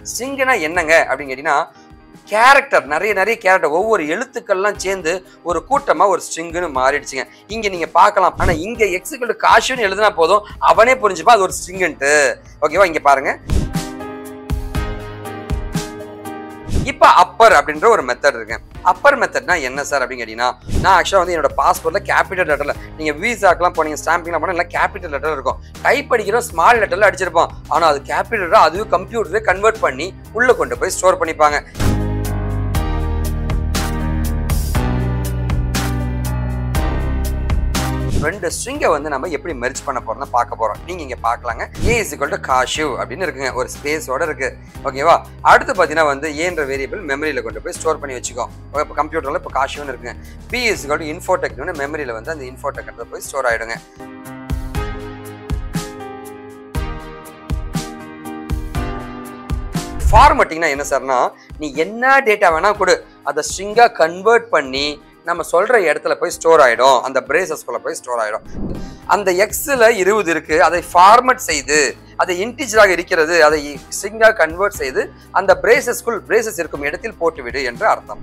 ஸ்ட்ரிங்குனா என்னங்க அப்படின்னு கேட்டீங்கன்னா கேரக்டர் நிறைய நிறைய கேரக்டர் ஒவ்வொரு எழுத்துக்கள்லாம் சேர்ந்து ஒரு கூட்டமா ஒரு ஸ்ட்ரிங்குன்னு மாறிடுச்சுங்க இங்க நீங்க பார்க்கலாம் ஆனா இங்க எக்ஸுக்கு காஷுன்னு எழுதினா போதும் அவனே புரிஞ்சுப்பா அது ஒரு ஸ்ட்ரிங்குன்ட்டு ஓகேவா இங்க பாருங்க இப்போ அப்பர் அப்படின்ற ஒரு மெத்தட் இருக்கு அப்பர் மெத்தட்னா என்ன சார் அப்படின்னு கேட்டீங்கன்னா நான் ஆக்சுவலாக வந்து என்னோட பாஸ்போர்ட்ல கேபிட்டல் லெட்டர்ல நீங்க விசாக்கெல்லாம் போனீங்க ஸ்டாம்பிங்லாம் போனால் எல்லாம் கேபிட்டல் லெட்டர் இருக்கும் டைப் அடிக்கிறோம் ஸ்மால் லெட்டர்ல அடிச்சிருப்போம் ஆனால் அது கேபிட்டல் அதுவே கம்ப்யூட்டரே கன்வெர்ட் பண்ணி உள்ள கொண்டு போய் ஸ்டோர் பண்ணிப்பாங்க ரெண்டு ஸ்ட்ரிங்கை வந்து நம்ம எப்படி மெர்ஜ் பண்ண போறோம்னு பார்க்க போறோம் நீங்க இங்க பார்க்கலாங்க ஏ இஸ் இக்குவல் டு காஷு அப்படின்னு இருக்குங்க ஒரு ஸ்பேஸோட இருக்கு ஓகேவா அடுத்து பார்த்தீங்கன்னா வந்து ஏன்ற வேரியபிள் மெமரியில கொண்டு போய் ஸ்டோர் பண்ணி வச்சுக்கோ இப்போ கம்ப்யூட்டர்ல இப்போ காஷுன்னு இருக்குங்க பி இஸ் இக்குவல் டு இன்ஃபோடெக்னு மெமரியில வந்து அந்த இன்ஃபோடெக் எடுத்து போய் ஸ்டோர் ஆயிடுங்க ஃபார்மட்டிங்னா என்ன சார்னா நீ என்ன டேட்டா வேணா கொடு அதை ஸ்ட்ரிங்கா கன்வெர்ட் பண்ணி நம்ம சொல்ற இடத்துல போய் ஸ்டோர் ஆயிடும் அந்த பிரேசஸ்குள்ள போய் ஸ்டோர் ஆயிடும் அந்த எக்ஸ்ல இருபது இருக்கு அதை ஃபார்மட் செய்து அதை இன்டிஜராக இருக்கிறது அதை ஸ்ட்ரிங்கா கன்வெர்ட் செய்து அந்த பிரேசஸ்குள் பிரேசஸ் இருக்கும் இடத்தில் போட்டுவிடு என்று அர்த்தம்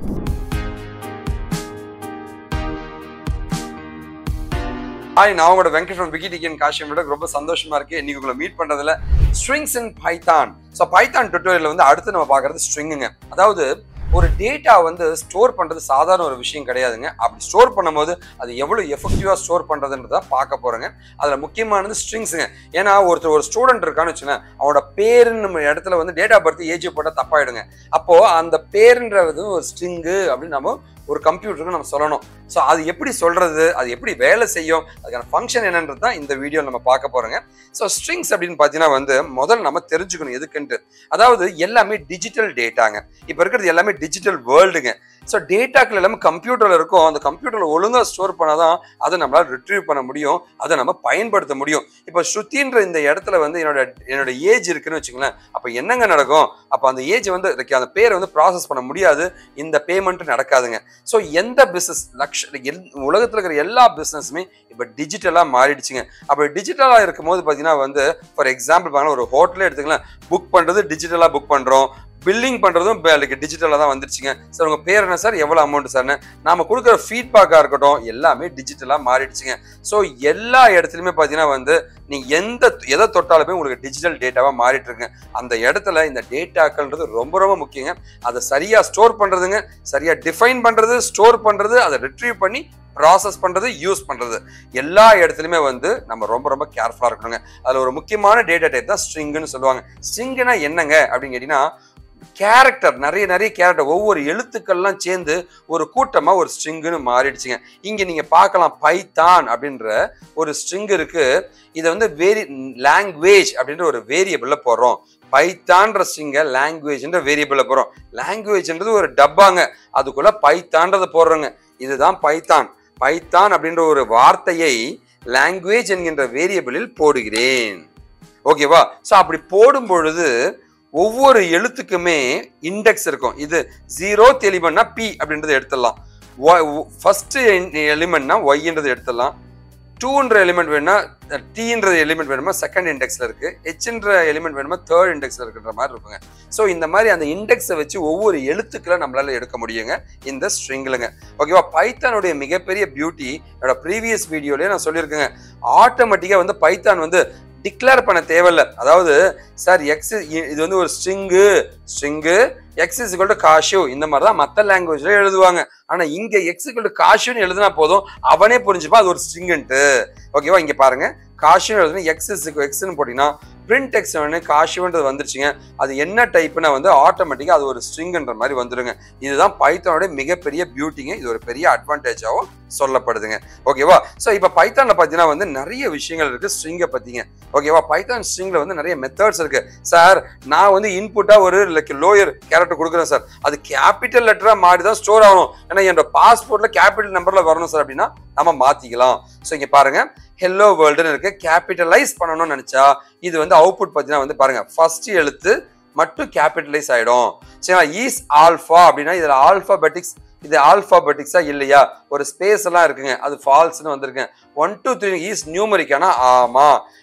ஹாய் நான் உங்களோட வெங்கட் ஃப்ரம் விக்கிடிகன் காஷ்யமோட ரொம்ப சந்தோஷமா இருக்கு இன்னைக்கு உங்களை மீட் பண்றதுல strings in Python so Python tutorial வந்து அடுத்து நம்ம பார்க்கறது ஸ்ட்ரிங்குங்க அதாவது ஒரு டேட்டா வந்து ஸ்டோர் பண்றது சாதாரண ஒரு விஷயம் கிடையாதுங்க அப்படி ஸ்டோர் பண்ணும்போது அது எவ்வளவு எஃபெக்டிவா ஸ்டோர் பண்றதுன்றத பார்க்க போறோங்க அதுல முக்கியமானது ஸ்ட்ரிங்ஸுங்க ஏன்னா ஒருத்தர் ஒரு ஸ்டூடெண்ட் இருக்கான்னு வச்சுக்கோங்க அவனோட பேருன்னு நம்ம இடத்துல வந்து டேட் ஆஃப் பர்த் ஏஜ் போட்டால் தப்பாயிடுங்க அப்போ அந்த பேருன்றது ஒரு ஸ்ட்ரிங்கு அப்படின்னு நம்ம ஒரு கம்ப்யூட்டருக்கு நம்ம சொல்லணும் ஸோ அது எப்படி சொல்றது அது எப்படி வேலை செய்யும் அதுக்கான ஃபங்க்ஷன் என்னன்றது தான் இந்த வீடியோ நம்ம பார்க்க போறோங்க ஸோ ஸ்ட்ரிங்ஸ் அப்படின்னு பார்த்தீங்கன்னா வந்து முதல்ல நம்ம தெரிஞ்சுக்கணும் எதுக்குன்ட்டு அதாவது எல்லாமே டிஜிட்டல் டேட்டாங்க இப்போ இருக்கிறது எல்லாமே டிஜிட்டல் வேர்ல்டுங்க ஸோ டேட்டாக்கள் எல்லாமே கம்ப்யூட்டரில் இருக்கும் அந்த கம்ப்யூட்டரில் ஒழுங்காக ஸ்டோர் பண்ணாதான் அதை நம்மளால் ரிட்ரீவ் பண்ண முடியும் அதை நம்ம பயன்படுத்த முடியும் இப்போ ஸ்ருதின்ற இந்த இடத்துல வந்து என்னோட என்னோட ஏஜ் இருக்குன்னு வச்சுங்களேன் அப்போ என்னங்க நடக்கும் அப்போ அந்த ஏஜ் வந்து like அந்த பேரை வந்து ப்ராசஸ் பண்ண முடியாது இந்த பேமெண்ட் நடக்காதுங்க ஸோ எந்த பிஸ்னஸ் லக்ஷ எல் உலகத்தில் இருக்கிற எல்லா பிஸ்னஸுமே இப்போ டிஜிட்டலாக மாறிடுச்சுங்க அப்போ டிஜிட்டலாக இருக்கும் போது பார்த்தீங்கன்னா வந்து ஃபார் எக்ஸாம்பிள் பாருங்க ஒரு ஹோட்டலே எடுத்துக்கலாம் புக் பண்ணுறது டிஜிட்டலாக புக் பண்ணுறோம் பில்லிங் பண்ணுறதும் டிஜிட்டலாக தான் வந்துருச்சுங்க சார் உங்கள் பேர் என்ன சார் எவ்வளோ அமௌண்ட் சார்னு நாம கொடுக்குற ஃபீட்பேக்காக இருக்கட்டும் எல்லாமே டிஜிட்டலாக மாறிடுச்சுங்க ஸோ எல்லா இடத்துலையுமே பார்த்தீங்கன்னா வந்து நீங்கள் எந்த எதை தொட்டாலுமே உங்களுக்கு டிஜிட்டல் டேட்டாவாக மாறிட்டு இருக்குங்க அந்த இடத்துல இந்த டேட்டாக்கள்ன்றது ரொம்ப ரொம்ப முக்கியங்க அதை சரியாக ஸ்டோர் பண்ணுறதுங்க சரியாக டிஃபைன் பண்ணுறது ஸ்டோர் பண்ணுறது அதை ரிட்ரீவ் பண்ணி ப்ராசஸ் பண்ணுறது யூஸ் பண்ணுறது எல்லா இடத்துலையுமே வந்து நம்ம ரொம்ப ரொம்ப கேர்ஃபுல்லாக இருக்கணுங்க அதில் ஒரு முக்கியமான டேட்டா டைப் தான் ஸ்ட்ரிங்குன்னு சொல்லுவாங்க ஸ்ட்ரிங்குனா என்னங்க அப்படின்னு கேட்டிங்கன்னா கேரக்டர் நிறைய நிறைய கேரக்டர் ஒவ்வொரு எழுத்துக்கள்லாம் சேர்ந்து ஒரு கூட்டமாக ஒரு ஸ்ட்ரிங்குன்னு மாறிடுச்சுங்க இங்கே நீங்கள் பார்க்கலாம் பைத்தான் அப்படின்ற ஒரு ஸ்ட்ரிங் இருக்கு இதை வந்து வேரி லாங்குவேஜ் அப்படின்ற ஒரு வேரியபிளில் போடுறோம் பைத்தான்ற ஸ்ட்ரிங்கை லாங்குவேஜ்ன்ற வேரியபிளில் போடுறோம் லாங்குவேஜ்ன்றது ஒரு டப்பாங்க அதுக்குள்ள பைத்தான்றதை போடுறோங்க இதுதான் பைத்தான் பைத்தான் அப்படின்ற ஒரு வார்த்தையை லாங்குவேஜ் என்கின்ற வேரியபிளில் போடுகிறேன் ஓகேவா ஸோ அப்படி போடும் பொழுது ஒவ்வொரு எழுத்துக்குமே இண்டெக்ஸ் இருக்கும் இது ஜீரோ எலிமெண்ட்னா பி அப்படின்றத எடுத்துடலாம் ஃபர்ஸ்ட் எலிமெண்ட்னா ஒய்ன்றது எடுத்துடலாம் டூன்ற எலிமெண்ட் வேணும்னா டீன்ற எலிமெண்ட் வேணுமா செகண்ட் இண்டெக்ஸ்ல இருக்கு ஹெச்ன்ற எலிமெண்ட் வேணுமா தேர்ட் இண்டெக்ஸ்ல இருக்கிற மாதிரி இருக்குங்க ஸோ இந்த மாதிரி அந்த இண்டெக்ஸை வச்சு ஒவ்வொரு எழுத்துக்களை நம்மளால எடுக்க முடியுங்க இந்த ஸ்ட்ரிங்லுங்க ஓகேவா பைத்தானுடைய மிகப்பெரிய பியூட்டி என்னோட ப்ரீவியஸ் வீடியோலயே நான் சொல்லியிருக்கேங்க ஆட்டோமேட்டிக்காக வந்து பைத்தான் வந்து டிக்ளேர் பண்ண தேவையில்ல அதாவது சார் எக்ஸ் இது வந்து ஒரு string string X is to காஷு இந்த மாதிரி தான் மற்ற லாங்குவேஜ்ல எழுதுவாங்க ஆனா இங்க எக்ஸ் டு காஷுன்னு எழுதினா போதும் அவனே புரிஞ்சுப்பா அது ஒரு ஸ்ட்ரிங்குன்ட்டு ஓகேவா இங்க பாருங்க காஷுன்னு எழுதுனா எக்ஸ் இஸ் எக்ஸ்னு போட்டீங்கன்னா பிரிண்ட் எக்ஸ் ஒன்று காஷுன்றது வந்துருச்சுங்க அது என்ன டைப்னா வந்து ஆட்டோமேட்டிக்காக அது ஒரு ஸ்ட்ரிங்ன்ற மாதிரி வந்துருங்க இதுதான் பைத்தானோட மிகப்பெரிய பியூட்டிங்க இது ஒரு பெரிய அட்வான்டேஜாகவும் சொல்லப்படுதுங்க ஓகேவா ஸோ இப்போ பைத்தானில் பார்த்தீங்கன்னா வந்து நிறைய விஷயங்கள் இருக்கு ஸ்ட்ரிங்கை பற்றிங்க ஓகேவா பைத்தான் ஸ்ட்ரிங்கில் வந்து நிறைய மெத்தட்ஸ் இருக்கு சார் நான் வந்து இன்புட்டாக ஒரு லைக் லோயர் கேரக்டர் கொடுக்குறேன் சார் அது கேபிட்டல் லெட்டராக மாறி தான் ஸ்டோர் ஆகணும் ஏன்னா என்னோட பாஸ்போர்ட்டில் கேபிட்டல் நம்பரில் வரணும் சார் அப்படின்னா நம்ம மாற்றிக்கலாம் ஸோ இங்கே பாருங்க ஹெல்லோ வேர்ல்டுன்னு இருக்கு கேபிட்டலைஸ் பண்ணணும்னு நினச்சா இது வந்து அவுட்புட் பார்த்தீங்கன்னா வந்து பாருங்க ஃபர்ஸ்ட் எழுத்து மட்டும் கேபிட்டலைஸ் ஆகிடும் சரிங்களா ஈஸ் ஆல்ஃபா அப்படின்னா இதில் ஆல்ஃபாபெட்டிக்ஸ் இது ஆல்ஃபாபெட்டிக்ஸா இல்லையா ஒரு ஸ்பேஸ் எல்லாம் இருக்குங்க அது ஃபால்ஸ்னு வந்திருக்கேன் ஒன் டூ த்ரீ ஈஸ் நியூமரிக்கானா ஆமா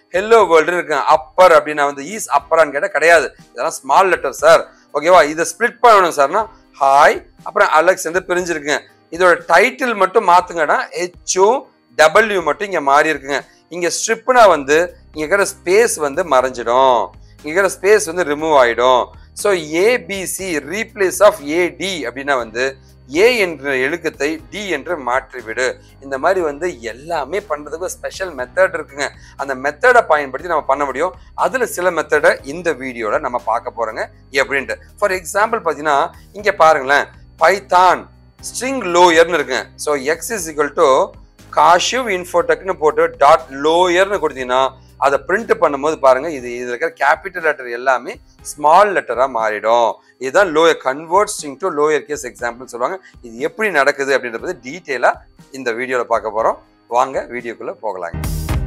ஹெல்லோ வேர்ல்டு இருக்கு அப்பர் அப்படின்னா வந்து ஈஸ் அப்பரான்னு கேட்டால் கிடையாது இதெல்லாம் ஸ்மால் லெட்டர் சார் ஓகேவா இதை ஸ்ப்ளிட் பண்ணணும் சார்னா ஹாய் அப்புறம் அலெக்ஸ் வந்து பிரிஞ்சிருக்குங்க இதோட டைட்டில் மட்டும் மாத்துங்கன்னா ஹெச்ஓ டபிள்யூ மட்டும் இங்க மாறி இருக்குங்க இங்க ஸ்ட்ரிப்னா வந்து இங்க இருக்கிற ஸ்பேஸ் வந்து மறைஞ்சிடும் இங்க இருக்கிற ஸ்பேஸ் வந்து ரிமூவ் ஆயிடும் so ABC replace of AT அப்படின்னா வந்து ஏ என்ற எழுக்கத்தை டி என்று மாற்றிவிடு இந்த மாதிரி வந்து எல்லாமே பண்றதுக்கு ஸ்பெஷல் மெத்தட் இருக்குங்க அந்த மெத்தடை பயன்படுத்தி நம்ம பண்ண முடியும் அதுல சில மெத்தடை இந்த வீடியோல நம்ம பார்க்க போறோங்க எப்படின்ட்டு ஃபார் எக்ஸாம்பிள் பார்த்தீங்கன்னா இங்க பாருங்களேன் பைத்தான் ஸ்ட்ரிங் லோயர்னு இருக்குங்க so X is equal to காஷிவ் இன்ஃபோடெக்னு போட்டு டாட் லோயர்னு கொடுத்தீங்கன்னா அதை பிரிண்ட் பண்ணும்போது பாருங்க இது இதுல இருக்கிற கேபிட்டல் லெட்டர் எல்லாமே ஸ்மால் லெட்டரா மாறிடும் இதுதான் lower convert string to lower case example சொல்லுவாங்க இது எப்படி நடக்குது அப்படின்றத டீட்டெயிலா இந்த வீடியோல பார்க்க போறோம் வாங்க வீடியோக்குள்ள போகலாங்க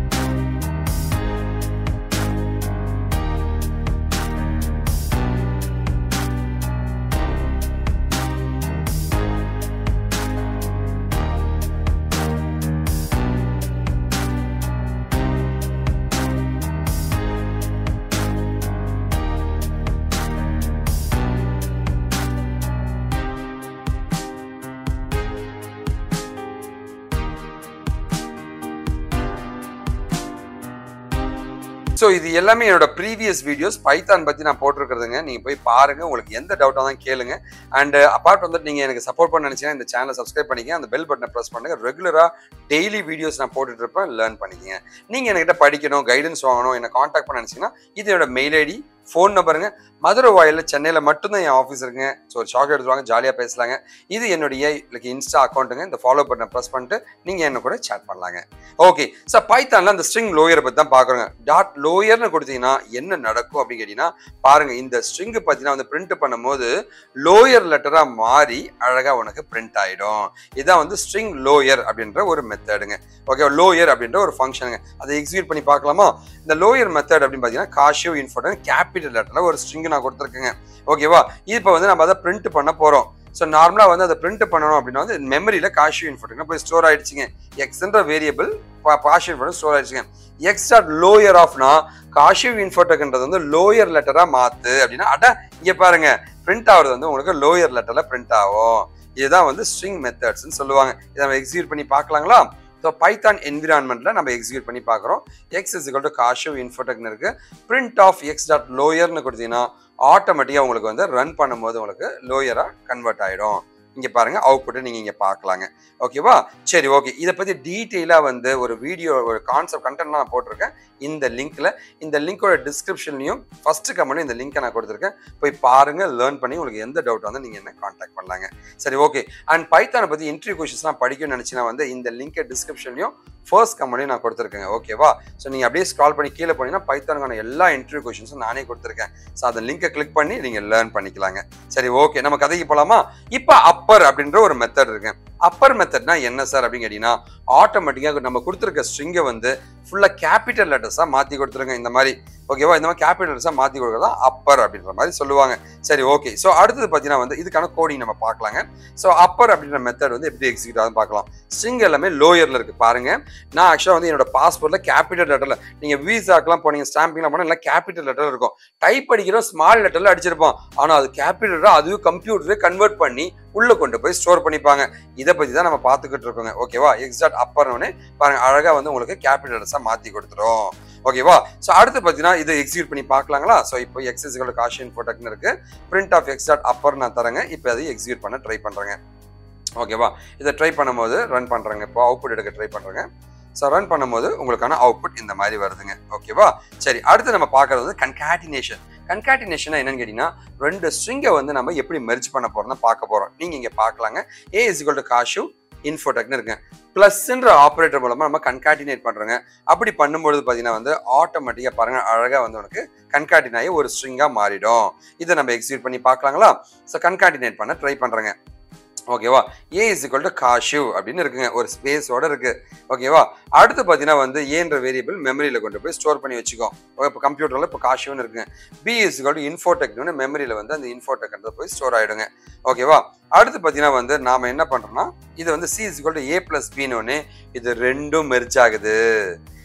ஸோ இது எல்லாமே என்னோட ப்ரீவியஸ் வீடியோஸ் பைத்தான் பற்றி நான் போட்டிருக்கிறதுங்க நீங்கள் போய் பாருங்க உங்களுக்கு எந்த டவுட்டாக தான் கேளுங்க அண்ட் அப்பார்ட் வந்துட்டு நீங்கள் எனக்கு சப்போர்ட் பண்ண நினச்சிங்கன்னா இந்த சேனலை சப்ஸ்கிரைப் பண்ணிக்க அந்த பெல் பட்டனை ப்ரெஸ் பண்ணுங்க ரெகுலராக டெய்லி வீடியோஸ் நான் போட்டுட்டு இருப்பேன் லேர்ன் பண்ணிக்கங்க நீங்கள் என்கிட்ட படிக்கணும் கைடன்ஸ் வாங்கணும் என்னை காண்டாக்ட் பண்ண நினச்சிங்கன்னா இது என்னோட மெயில் ஐடி ஃபோன் நம்பருங்க மதுரை வாயிலில் சென்னையில் மட்டும்தான் என் ஆஃபீஸ் இருக்குங்க ஸோ ஒரு சாக்லேட் எடுத்துவாங்க ஜாலியாக பேசலாங்க இது என்னுடைய like இன்ஸ்டா அக்கௌண்ட்டுங்க இந்த ஃபாலோ பட்டனை ப்ரெஸ் பண்ணிட்டு நீங்கள் என்ன கூட சேட் பண்ணலாங்க ஓகே ஸோ பைத்தானில் அந்த ஸ்ட்ரிங் லோயரை பற்றி தான் பார்க்குறோங்க டாட் லோயர்னு கொடுத்தீங்கன்னா என்ன நடக்கும் அப்படின்னு கேட்டிங்கன்னா பாருங்க இந்த ஸ்ட்ரிங் பார்த்தீங்கன்னா வந்து பிரிண்ட் பண்ணும்போது லோயர் லெட்டராக மாறி அழகாக உனக்கு பிரிண்ட் ஆகிடும் இதான் வந்து ஸ்ட்ரிங் லோயர் அப்படின்ற ஒரு மெத்தடுங்க ஓகே லோயர் அப்படின்ற ஒரு ஃபங்க்ஷனுங்க அதை எக்ஸிக்யூட் பண்ணி பார்க்கலாமா இந்த லோயர் மெத்தட் அப்படின்னு பார்த்தீங்கன்னா காஷியோ இன்ஃபோர்டன் கேபிட்டல் லெட்டரில் ஒரு ஸ்ட்ரிங் நான் கொடுத்துருக்கேங்க ஓகேவா இப்போ வந்து நம்ம அதை பிரிண்ட் பண்ண போகிறோம் ஸோ நார்மலாக வந்து அதை பிரிண்ட் பண்ணணும் அப்படின்னா வந்து மெமரியில் காஷியோ இன்ஃபோர்டன் போய் ஸ்டோர் ஆயிடுச்சுங்க எக்ஸ்ன்ற வேரியபிள் காஷியோ இன்ஃபோர்டன் ஸ்டோர் ஆயிடுச்சுங்க எக்ஸ் டாட் லோயர் ஆஃப்னா காஷிவ் இன்ஃபோட்டக்ன்றது வந்து லோயர் லெட்டரா மாத்து அப்படின்னா அட இங்க பாருங்க பிரிண்ட் ஆகுறது வந்து உங்களுக்கு லோயர் லெட்டர்ல பிரிண்ட் ஆகும் இதுதான் வந்து ஸ்ட்ரிங் மெத்தட்ஸ்னு சொல்லுவாங்க இதை நம்ம எக்ஸிக்யூட் பண்ணி பார்க்கலாங்களா ஸோ பைத்தான் என்விரான்மெண்ட்ல நம்ம எக்ஸிக்யூட் பண்ணி பார்க்குறோம் எக்ஸ் இஸ் டு காஷிவ் இன்ஃபோடெக்னு இருக்கு பிரிண்ட் ஆஃப் எக்ஸ் டாட் லோயர்னு கொடுத்தீங்கன்னா ஆட்டோமேட்டிக்காக உங்களுக்கு வந்து ரன் பண்ணும்போது உங்களுக்கு லோயராக கன்வெர்ட் ஆகிடும் இங்கே பாருங்க அவுட்புட்டை நீங்கள் இங்கே பார்க்கலாங்க ஓகேவா சரி ஓகே இதை பற்றி டீட்டெயிலாக வந்து ஒரு வீடியோ ஒரு கான்செப்ட் கண்டென்ட்லாம் நான் போட்டிருக்கேன் இந்த லிங்க்ல இந்த லிங்கோட டிஸ்கிரிப்ஷன்லையும் ஃபர்ஸ்ட் கமெண்ட் இந்த லிங்கை நான் கொடுத்துருக்கேன் போய் பாருங்க லேர்ன் பண்ணி உங்களுக்கு எந்த டவுட் வந்து நீங்கள் என்ன காண்டாக்ட் பண்ணலாங்க சரி ஓகே அண்ட் பைத்தானை பற்றி இன்டர்வியூ கொஷின்ஸ்லாம் படிக்கணும்னு நினச்சினா வந்து இந்த லிங்கை டிஸ்கிரிப்ஷன்லையும் ஃபர்ஸ்ட் கமெண்ட்லையும் நான் கொடுத்துருக்கேங்க ஓகேவா ஸோ நீங்கள் அப்படியே ஸ்க்ரால் பண்ணி கீழே போனீங்கன்னா பைத்தானுக்கான எல்லா இன்டர்வியூ கொஷின்ஸும் நானே கொடுத்துருக்கேன் ஸோ அந்த லிங்கை கிளிக் பண்ணி நீங்கள் லேர்ன் பண்ணிக்கலாங்க சரி ஓகே நம்ம கதைக்கு போகலாமா இப்போ அப்பர் அப்படின்ற ஒரு மெத்தட் இருக்கு அப்பர் மெத்தட்னா என்ன சார் அப்படின்னு கேட்டீங்கன்னா ஆட்டோமேட்டிக்காக நம்ம கொடுத்துருக்க ஸ்ட்ரிங்கை வந்து ஃபுல்லாக கேபிட்டல் லெட்டர்ஸாக மாற்றி கொடுத்துருங்க இந்த மாதிரி ஓகேவா இந்த மாதிரி கேபிட்டல் லெட்டர்ஸாக மாற்றி கொடுக்குறதா அப்பர் அப்படின்ற மாதிரி சொல்லுவாங்க சரி ஓகே ஸோ அடுத்தது பார்த்தீங்கன்னா வந்து இதுக்கான கோடிங் நம்ம பார்க்கலாங்க ஸோ அப்பர் அப்படின்ற மெத்தட் வந்து எப்படி எக்ஸிக்யூட் ஆகுதுன்னு பார்க்கலாம் ஸ்ட்ரிங் எல்லாமே லோயரில் இருக்குது பாருங்க நான் ஆக்சுவலாக வந்து என்னோட பாஸ்போர்ட்டில் கேபிட்டல் லெட்டரில் நீங்கள் வீசாக்கெலாம் போனீங்க ஸ்டாம்பிங்லாம் போனால் எல்லாம் கேபிட்டல் லெட்டர் இருக்கும் டைப் அடிக்கிறோம் ஸ்மால் லெட்டரில் அடிச்சிருப்போம் ஆனால் அது கேபிட்டலாக அதுவும் கம்ப்யூட்டரே கன்வெர்ட் பண்ணி உள்ளே கொண்டு போய் ஸ்டோர் பண்ணிப்பாங்க இதை பற்றி தான் நம்ம பார்த்துக்கிட்டு இருக்கோங்க ஓகேவா எக்ஸாக்ட் அப்பர்னு பாருங்க அழகாக வந்து உங்களுக்கு கேபிட்டல் லெட்டர்ஸாக மாற்றி கொடுத்துரும் ஓகேவா ஸோ அடுத்து பார்த்தீங்கன்னா இதை எக்ஸிக்யூட் பண்ணி பார்க்கலாங்களா ஸோ இப்போ எக்ஸிஸ்களோட காஷியன் ஃபோட்டோக்னு இருக்கு print of X dot upper நான் தரேங்க இப்போ அதை எக்ஸிக்யூட் பண்ண ட்ரை பண்ணுறேங்க ஓகேவா இதை ட்ரை பண்ணும்போது ரன் பண்ணுறேங்க இப்போ அவுட்புட் எடுக்க ட்ரை பண்ணுறேங்க ஸோ ரன் பண்ணும்போது உங்களுக்கான அவுட்புட் இந்த மாதிரி வருதுங்க ஓகேவா சரி அடுத்து நம்ம பார்க்கறது வந்து கன்காட்டினேஷன் கன்காட்டினேஷன் என்னன்னு கேட்டிங்கன்னா ரெண்டு ஸ்ட்ரிங்கை வந்து நம்ம எப்படி மெர்ஜ் பண்ண போறோம்னு பார்க்க போறோம் நீங்க இங்க பார்க்கலாங்க ஏ இஸ் டு காஷு இன்ஃபோடெக்னு இருக்கு பிளஸ்ன்ற ஆப்ரேட்டர் மூலமா நம்ம கன்காட்டினேட் பண்றோங்க அப்படி பண்ணும்பொழுது பார்த்தீங்கன்னா வந்து ஆட்டோமேட்டிக்காக பாருங்க அழகா வந்து உனக்கு கன்காட்டின் ஆகி ஒரு ஸ்ட்ரிங்கா மாறிடும் இதை நம்ம எக்ஸிக்யூட் பண்ணி பார்க்கலாங்களா ஸோ கன்காட்டினேட் பண்ண ட்ரை பண்றேங்க ஓகேவா ஏ இஸ் ஈக்குவல் டு காஷிவ் அப்படின்னு இருக்குங்க ஒரு ஸ்பேஸோட இருக்கு ஓகேவா அடுத்து பார்த்தீங்கன்னா வந்து ஏன்ற வேரியபிள் மெமரியில் கொண்டு போய் ஸ்டோர் பண்ணி வச்சுக்கோ இப்போ கம்ப்யூட்டரில் இப்போ காஷிவ்னு இருக்குங்க பி இஸ் ஈக்குவல் டு இன்ஃபோடெக்னு மெமரியில் வந்து அந்த இன்ஃபோடெக் போய் ஸ்டோர் ஆயிடுங்க ஓகேவா அடுத்து பார்த்தீங்கன்னா வந்து நாம என்ன பண்றோம்னா இது வந்து C is equal to A plus பின்னு ஒன்று இது ரெண்டும் மெர்ஜ் ஆகுது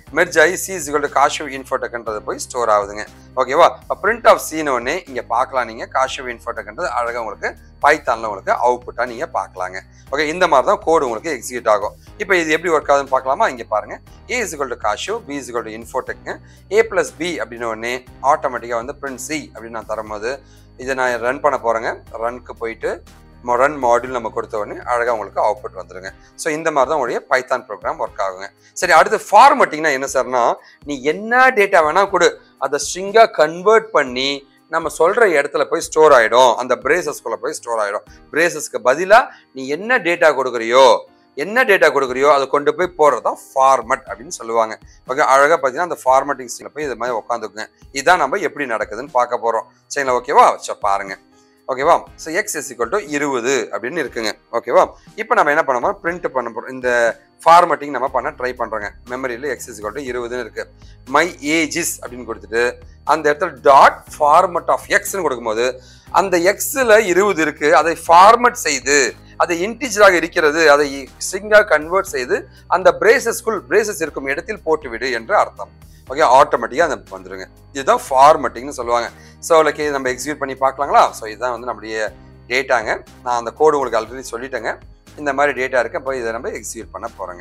மெர்ஜ் ஆகி சி இஸ் டு காஷிவ் இன்ஃபோடெக்ன்றது போய் ஸ்டோர் ஆகுதுங்க ஓகேவா பிரிண்ட் ஆஃப் சீன் ஒன்னே இங்கே பார்க்கலாம் நீங்கள் காஷிவ் இன்ஃபோடெக்ன்றது அழகாக உங்களுக்கு பைத்தானில் உங்களுக்கு அவுட்புட்டாக நீங்கள் பார்க்கலாங்க ஓகே இந்த மாதிரி தான் கோடு உங்களுக்கு எக்ஸிக்யூட் ஆகும் இப்போ இது எப்படி ஒர்க் ஆகுதுன்னு பார்க்கலாமா இங்கே பாருங்க ஏ இஸ் டு காஷிவ் பி இஸ் டு இன்ஃபோடெக்ங்க ஏ பிளஸ் பி அப்படின்னு ஒன்னே ஆட்டோமேட்டிக்காக வந்து பிரிண்ட் சி அப்படின்னு நான் தரும்போது இதை நான் ரன் பண்ண போகிறேங்க ரன்க்கு போயிட்டு ரன் மாடியூல் நம்ம கொடுத்த உடனே அழகாக உங்களுக்கு அவுட்புட் வந்துருங்க ஸோ இந்த மாதிரி தான் உங்களுடைய பைத்தான் ப்ரோக்ராம் ஒர்க் ஆகுங்க சரி அடுத்து ஃபார்மட்டிங்னா என்ன சார்னா நீ என்ன டேட்டா வேணா கொடு அதை ஸ்ட்ரிங்காக கன்வெர்ட் பண்ணி நம்ம சொல்ற இடத்துல போய் ஸ்டோர் ஆயிடும் அந்த பிரேசஸ்குள்ள போய் ஸ்டோர் ஆயிடும் பிரேசஸ்க்கு பதிலாக நீ என்ன டேட்டா கொடுக்குறியோ என்ன டேட்டா கொடுக்குறியோ அதை கொண்டு போய் போடுறது தான் ஃபார்மட் அப்படின்னு சொல்லுவாங்க ஓகே அழகாக பார்த்தீங்கன்னா அந்த ஃபார்மட்டிங் ஸ்டிங்கில் போய் இது மாதிரி உட்காந்துக்குங்க இதான் நம்ம எப்படி நடக்குதுன்னு பார்க்க போகிறோம் சரிங்களா ஓகேவா சோ பாருங்க ஓகேவா so X is equal to இருபது அப்படின்னு இருக்குங்க ஓகேவா இப்போ நம்ம என்ன பண்ண போறோம் பிரிண்ட் பண்ண போகிறோம் இந்த ஃபார்மட்டிங் நம்ம பண்ண ட்ரை பண்ணுறோங்க மெமரியில் எக்ஸ் இஸ் டு இருபதுன்னு இருக்கு மை ஏஜிஸ் அப்படின்னு கொடுத்துட்டு அந்த இடத்துல டாட் ஃபார்மட் ஆஃப் எக்ஸ்னு கொடுக்கும்போது அந்த எக்ஸில் இருபது இருக்கு அதை ஃபார்மட் செய்து அதை இன்டிஜராக இருக்கிறது அதை ஸ்ட்ரிங்காக கன்வெர்ட் செய்து அந்த பிரேசஸ்குள் பிரேசஸ் இருக்கும் இடத்தில் போட்டுவிடு என்று அர்த்தம் ஓகே ஆட்டோமேட்டிக்காக அந்த வந்துருங்க இதுதான் ஃபார்மட்டிங்னு சொல்லுவாங்க ஸோ லைக் நம்ம எக்ஸிக்யூட் பண்ணி பார்க்கலாங்களா ஸோ இதுதான் வந்து நம்முடைய டேட்டாங்க நான் அந்த கோடு உங்களுக்கு ஆல்ரெடி சொல்லிட்டேங்க இந்த மாதிரி டேட்டா இருக்கு அப்போ இதை நம்ம எக்ஸிக்யூட் பண்ண போகிறோங்க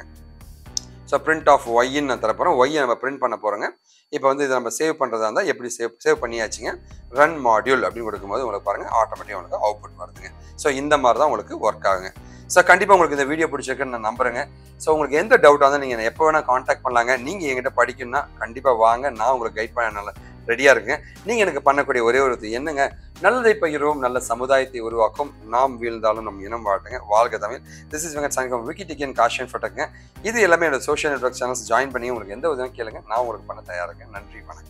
ஸோ பிரிண்ட் ஆஃப் ஒய்ன்னு நான் தரப்போகிறோம் ஒய்யை நம்ம பிரிண்ட் பண்ண போகிறோங்க இப்போ வந்து இதை நம்ம சேவ் பண்ணுறதா இருந்தால் எப்படி சேவ் சேவ் பண்ணியாச்சுங்க ரன் மாடியூல் அப்படின்னு கொடுக்கும்போது உங்களுக்கு பாருங்கள் ஆட்டோமேட்டிக்காக உங்களுக்கு அவுட்புட் வருதுங்க ஸோ இந்த மாதிரி தான் உங்களுக்கு ஒர்க் ஆகுங்க ஸோ கண்டிப்பாக உங்களுக்கு இந்த வீடியோ பிடிச்சிருக்குன்னு நான் நம்புறேங்க ஸோ உங்களுக்கு எந்த டவுட்டாக இருந்தால் நீங்கள் எப்போ வேணால் காண்டாக்ட் பண்ணலாங்க நீங்கள் எங்கிட்ட படிக்கணும்னா கண்டிப்பாக வாங்க நான் உங்களுக்கு கைட் பண்ண நல்ல ரெடியாக இருக்குங்க நீங்கள் எனக்கு பண்ணக்கூடிய ஒரே ஒரு இது என்னங்க நல்லதை பகிர்வோம் நல்ல சமுதாயத்தை உருவாக்கும் நாம் வீழ்ந்தாலும் நம் இனம் வாழ்த்துங்க வாழ்க தமிழ் திஸ் இஸ் வெங்கட் சாயங்கம் விக்கி டிக்கன் காஷன் ஃபோட்டோங்க இது எல்லாமே என்னோட சோஷியல் நெட்ஒர்க் சேனல்ஸ் ஜாயின் பண்ணி உங்களுக்கு எந்த உதவியும் கேளுங்க நான் உங்களுக்கு பண்ண தயாராக இருக்கேன் நன்றி வணக்கம்